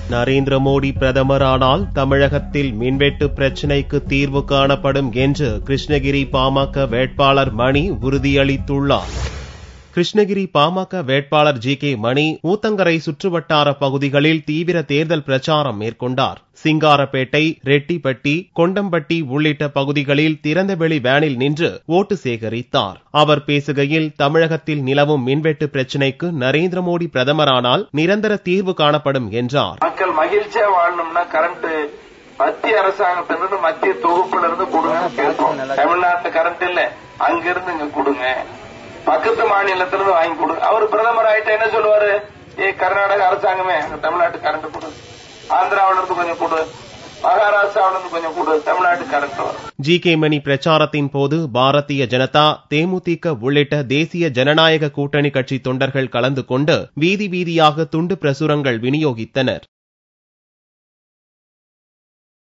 நரேந்திர மோடி பிரதமரானால் தமிழகத்தில் மின்வெட்டு பிரச்சினைக்கு தீர்வு காணப்படும் என்று கிருஷ்ணகிரி பாமக வேட்பாளர் மணி உறுதியளித்துள்ளார் கிருஷ்ணகிரி பாமக வேட்பாளர் ஜி கே மணி ஊத்தங்கரை சுற்றுவட்டார பகுதிகளில் தீவிர தேர்தல் பிரச்சாரம் மேற்கொண்டார் சிங்காரப்பேட்டை ரெட்டிப்பட்டி கொண்டம்பட்டி உள்ளிட்ட பகுதிகளில் திறந்தவெளி வேனில் நின்று ஓட்டு சேகரித்தார் அவர் பேசுகையில் தமிழகத்தில் நிலவும் மின்வெட்டு பிரச்சினைக்கு நரேந்திர மோடி பிரதமரானால் நிரந்தர தீர்வு காணப்படும் என்றார் மக்கள் மகிழ்ச்சியா வாழணும்னா கரண்ட் மத்திய அரசாங்கத்திலிருந்து மத்திய தொகுப்புல இருந்து கொடுங்க கேட்போம் தமிழ்நாட்டு கரண்ட் இல்ல அங்கிருந்து இங்க கொடுங்க பக்கத்து மாநிலத்திலிருந்து வாங்கி கொடுங்க அவர் பிரதமர் ஆயிட்டா என்ன சொல்லுவாரு ஏ கர்நாடக அரசாங்கமே அங்க தமிழ்நாட்டு கரண்ட் கொடு ஆந்திராவில இருந்து கொஞ்சம் கொடு மகாராஷ்டிராவில இருந்து கொஞ்சம் கொடு தமிழ்நாட்டு கரண்ட் வரும் ஜி கே மணி பிரச்சாரத்தின் போது பாரதிய ஜனதா தேமுதிக உள்ளிட்ட தேசிய ஜனநாயக கூட்டணி கட்சி தொண்டர்கள் கலந்து கொண்டு வீதி வீதியாக துண்டு பிரசுரங்கள் விநியோகித்தனர்